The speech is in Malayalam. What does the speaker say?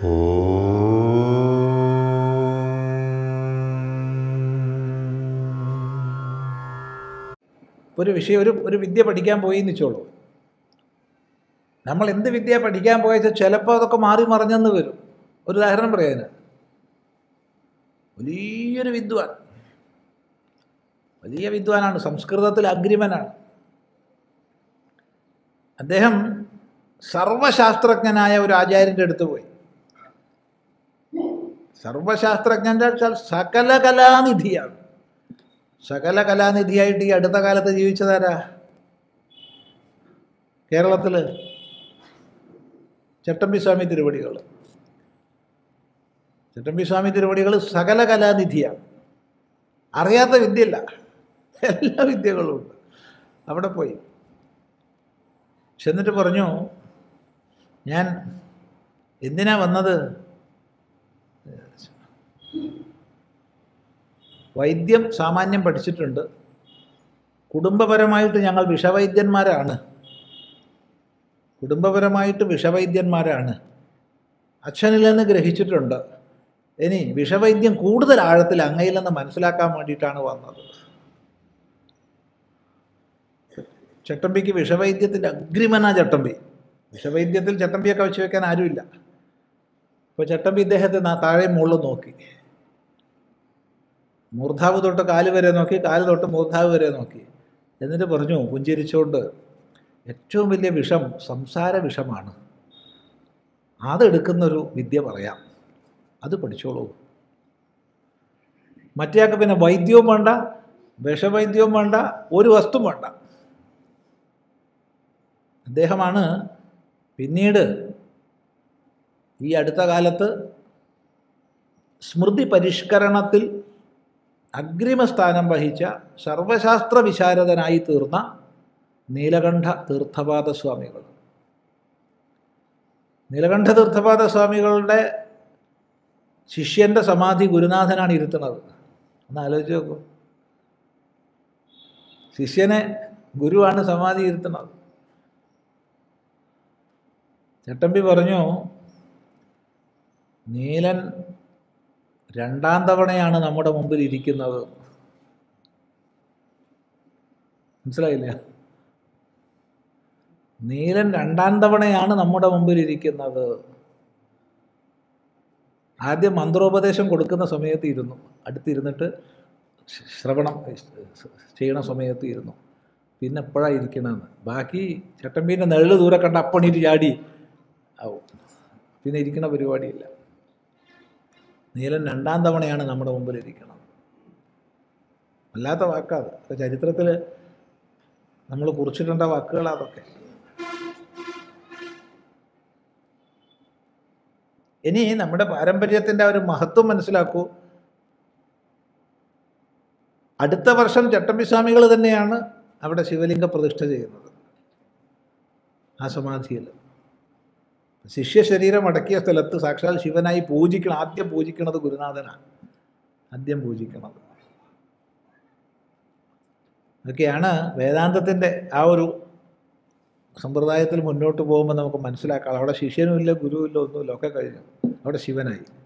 ഒരു വിഷയം ഒരു ഒരു വിദ്യ പഠിക്കാൻ പോയി എന്ന് വെച്ചോളൂ നമ്മൾ എന്ത് വിദ്യ പഠിക്കാൻ പോയാൽ ചിലപ്പോൾ അതൊക്കെ മാറി മറിഞ്ഞെന്ന് വരും ഒരു ഉദാഹരണം പറയാന് വലിയൊരു വിദ്വാൻ വലിയ വിദ്വാനാണ് സംസ്കൃതത്തിൽ അഗ്രിമനാണ് അദ്ദേഹം സർവശാസ്ത്രജ്ഞനായ ഒരു ആചാര്യൻ്റെ അടുത്ത് പോയി സർവശാസ്ത്രജ്ഞൻ്റെ വെച്ചാൽ സകല കലാനിധിയാണ് സകല കലാനിധിയായിട്ട് ഈ അടുത്ത കാലത്ത് ജീവിച്ചതാരാ കേരളത്തിൽ ചട്ടമ്പി സ്വാമി തിരുവടികൾ ചട്ടമ്പി സ്വാമി തിരുവടികൾ സകല കലാനിധിയാണ് അറിയാത്ത വിദ്യയില്ല എല്ലാ വിദ്യകളും ഉണ്ട് അവിടെ പോയി ചെന്നിട്ട് പറഞ്ഞു ഞാൻ എന്തിനാ വന്നത് വൈദ്യം സാമാന്യം പഠിച്ചിട്ടുണ്ട് കുടുംബപരമായിട്ട് ഞങ്ങൾ വിഷവൈദ്യന്മാരാണ് കുടുംബപരമായിട്ട് വിഷവൈദ്യന്മാരാണ് അച്ഛനിൽ നിന്ന് ഗ്രഹിച്ചിട്ടുണ്ട് ഇനി വിഷവൈദ്യം കൂടുതൽ ആഴത്തിൽ അങ്ങയിലെന്ന് മനസ്സിലാക്കാൻ വേണ്ടിയിട്ടാണ് വന്നത് ചട്ടമ്പിക്ക് വിഷവൈദ്യത്തിൻ്റെ അഗ്രിമന ചട്ടമ്പി വിഷവൈദ്യത്തിൽ ചട്ടമ്പിയൊക്കെ വെച്ച് വെക്കാൻ ആരുമില്ല അപ്പോൾ ചട്ടമ്പി ഇദ്ദേഹത്തെ നാ- താഴെ മുകളിൽ നോക്കി മൂർധാവ് തൊട്ട് കാല് വരെ നോക്കി കാല് തൊട്ട് മൂർധാവ് വരെ നോക്കി എന്നിട്ട് പറഞ്ഞു പുഞ്ചിരിച്ചുകൊണ്ട് ഏറ്റവും വലിയ വിഷം സംസാര വിഷമാണ് അതെടുക്കുന്നൊരു വിദ്യ പറയാം അത് പഠിച്ചോളൂ മറ്റേയാൾക്ക് പിന്നെ വൈദ്യവും വേണ്ട വിഷവൈദ്യവും വേണ്ട ഒരു വസ്തുവും വേണ്ട അദ്ദേഹമാണ് പിന്നീട് ഈ അടുത്ത കാലത്ത് സ്മൃതി പരിഷ്കരണത്തിൽ അഗ്രിമസ്ഥാനം വഹിച്ച സർവശാസ്ത്ര വിശാരദനായി തീർന്ന നീലകണ്ഠ തീർത്ഥപാദ സ്വാമികൾ നീലകണ്ഠ തീർത്ഥപാദ സ്വാമികളുടെ ശിഷ്യന്റെ സമാധി ഗുരുനാഥനാണ് ഇരുത്തുന്നത് ഒന്ന് ആലോചിച്ച് നോക്കൂ ശിഷ്യനെ ഗുരുവാണ് സമാധി ഇരുത്തുന്നത് ചട്ടമ്പി പറഞ്ഞു നീലൻ രണ്ടാം തവണയാണ് നമ്മുടെ മുമ്പിൽ ഇരിക്കുന്നത് മനസ്സിലായില്ല നീലൻ രണ്ടാം തവണയാണ് നമ്മുടെ മുമ്പിൽ ഇരിക്കുന്നത് ആദ്യം മന്ത്രോപദേശം കൊടുക്കുന്ന സമയത്ത് ഇരുന്നു അടുത്തിരുന്നിട്ട് ശ്രവണം ചെയ്യണ സമയത്ത് ഇരുന്നു പിന്നെ എപ്പോഴാണ് ഇരിക്കണമെന്ന് ബാക്കി ചട്ടമ്പീൻ്റെ നെഴല് ദൂരെ കണ്ട അപ്പണീറ്റ് ചാടി ആവും പിന്നെ ഇരിക്കണ പരിപാടിയില്ല നീലൻ രണ്ടാം തവണയാണ് നമ്മുടെ മുമ്പിൽ ഇരിക്കുന്നത് വല്ലാത്ത വാക്കാത് അത് ചരിത്രത്തിൽ നമ്മൾ കുറിച്ചിട്ടേണ്ട വാക്കുകളാ അതൊക്കെ ഇനി നമ്മുടെ പാരമ്പര്യത്തിൻ്റെ ഒരു മഹത്വം മനസ്സിലാക്കൂ അടുത്ത വർഷം ചട്ടമ്പി സ്വാമികൾ തന്നെയാണ് അവിടെ ശിവലിംഗ പ്രതിഷ്ഠ ചെയ്യുന്നത് ആ സമാധിയിൽ ശിഷ്യ ശരീരം അടക്കിയ സ്ഥലത്ത് സാക്ഷാൽ ശിവനായി പൂജിക്കണം ആദ്യം പൂജിക്കണത് ഗുരുനാഥനാണ് ആദ്യം പൂജിക്കണത് അതൊക്കെയാണ് വേദാന്തത്തിൻ്റെ ആ ഒരു സമ്പ്രദായത്തിൽ മുന്നോട്ട് പോകുമ്പോൾ നമുക്ക് മനസ്സിലാക്കാം അവിടെ ശിഷ്യനുമില്ല ഗുരുവില്ല ഒന്നുമില്ല ഒക്കെ കഴിഞ്ഞു അവിടെ ശിവനായി